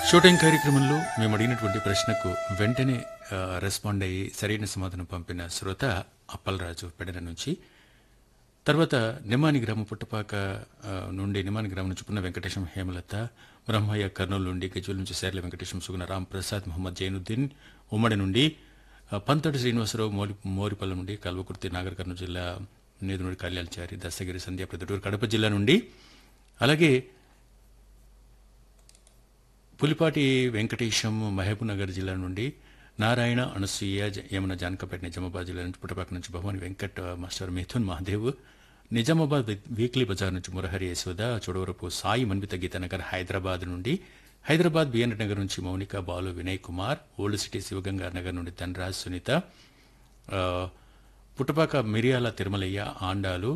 shooting కార్యక్రమంలో మేము అడిగినటువంటి ప్రశ్నకు వెంటనే ఆ, రెస్పాండ్ అయ్యి సరైన సమాధానం పంపిన శ్రోత అప్పలరాజు పెడన నుంచి తర్వాత నిమాని గ్రామం పుట్టపాక ఆ, నుండి నిమాని గ్రామం నుంచి పున్న వెంకటేశం హేమలత బ్రహ్మయ్య కర్నూలు నుండి గజ్వల్ నుంచి శైర్ల వెంకటేశం సుగుణ రామ్ ప్రసాద్ మొహమ్మద్ జైనుద్దీన్ ఉమ్మడి నుండి ఆ, పంతటి శ్రీనివాసరావు మోరి మోరిపల్లి నుండి కల్వకుర్తి నాగర్ కర్నూలు జిల్లా నేదునుడి కళ్యాణచారి దస్తగిరి సంధ్య ప్రొద్దుటూరు కడప జిల్లా నుండి అలాగే పులిపాటి వెంకటేశం మహబూబ్నగర్ జిల్లా నుండి నారాయణ అనసూయ జ- యమున జానకపేట నిజామాబాద్ జిల్లా నుంచి పుట్టపాక నుంచి భవాని వెంకట్ ఆ, మాస్టర్ మిథున్ మహాదేవ్ నిజామాబాద్ వీ- వీక్లీ బజార్ నుంచి మురహరి యశోద చోడవరపు సాయి మన్విత గీతానగర్ హైదరాబాద్ నుండి హైదరాబాద్ బిఎన్ నగర్ నుంచి మౌనిక బాలు వినయ్ కుమార్ ఓల్డ్ సిటీ శివగంగా నగర్ నుండి ధనరాజ్ సునీత ఆ, పుట్టపాక మిరియాల తిరుమలయ్య ఆండాలు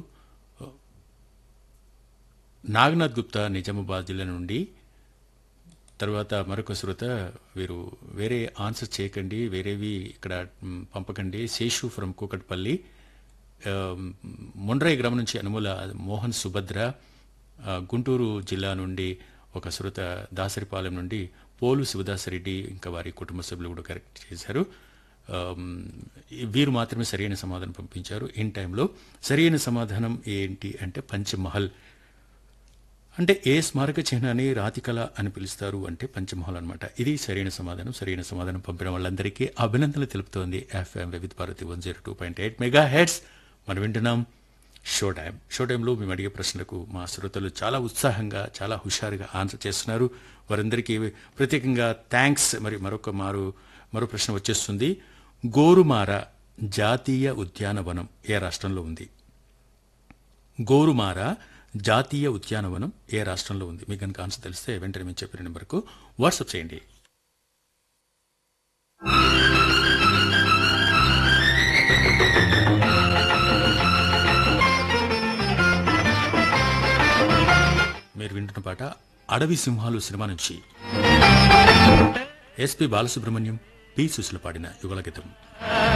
నాగనాథ్ గుప్తా నిజామాబాద్ జిల్లా నుండి తర్వాత మరొక శ్రోత వీరు వేరే ఆన్సర్ చేయకండి వేరేవి ఇక్కడ మ్, పంపకండి శేషు ఫ్రమ్ కూకట్పల్లి ఆ, మొండ్రాయి గ్రామం నుంచి అనుమూల మోహన్ సుభద్ర ఆ, గుంటూరు జిల్లా నుండి ఒక శ్రోత దాసరిపాలెం నుండి పోలు శివదాసరెడ్డి ఇంకా వారి కుటుంబ సభ్యులు కూడా కరెక్ట్ చేశారు ఆమ్, వీరు మాత్రమే సరైన సమాధానం పంపించారు ఇన్ టైంలో సరైన సమాధానం ఏంటి అంటే పంచమహల్ అంటే ఏ స్మారక చిహ్నాన్ని రాతికళ అని పిలుస్తారు అంటే పంచమహల్ అనమాట ఇది సరైన సమాధానం సరైన సమాధానం పంపిన వాళ్ళందరికీ అభినందనలు తెలుపుతోంది F M Vividh Bharati one zero two point eight megahertz మనం వింటున్నాం షో టైం షో టైంలో మేము అడిగే ప్రశ్నలకు మా శ్రోతలు చాలా ఉత్సాహంగా చాలా హుషారుగా ఆన్సర్ చేస్తున్నారు వారందరికీ ప్రత్యేకంగా థ్యాంక్స్ మరి మరొక మారు మరో ప్రశ్న వచ్చేస్తుంది గోరుమార జాతీయ ఉద్యానవనం ఏ రాష్ట్రంలో ఉంది గోరుమార జాతీయ ఉద్యానవనం ఏ రాష్ట్రంలో ఉంది మీకు కనుక ఆన్సర్ తెలిస్తే వెంటనే మేము చెప్పిన నెంబర్కు వాట్సాప్ చేయండి మీరు వింటున్న పాట అడవి సింహాలు సినిమా నుంచి ఎస్పి బాలసుబ్రహ్మణ్యం పి సుశీల పాడిన యుగల గీతం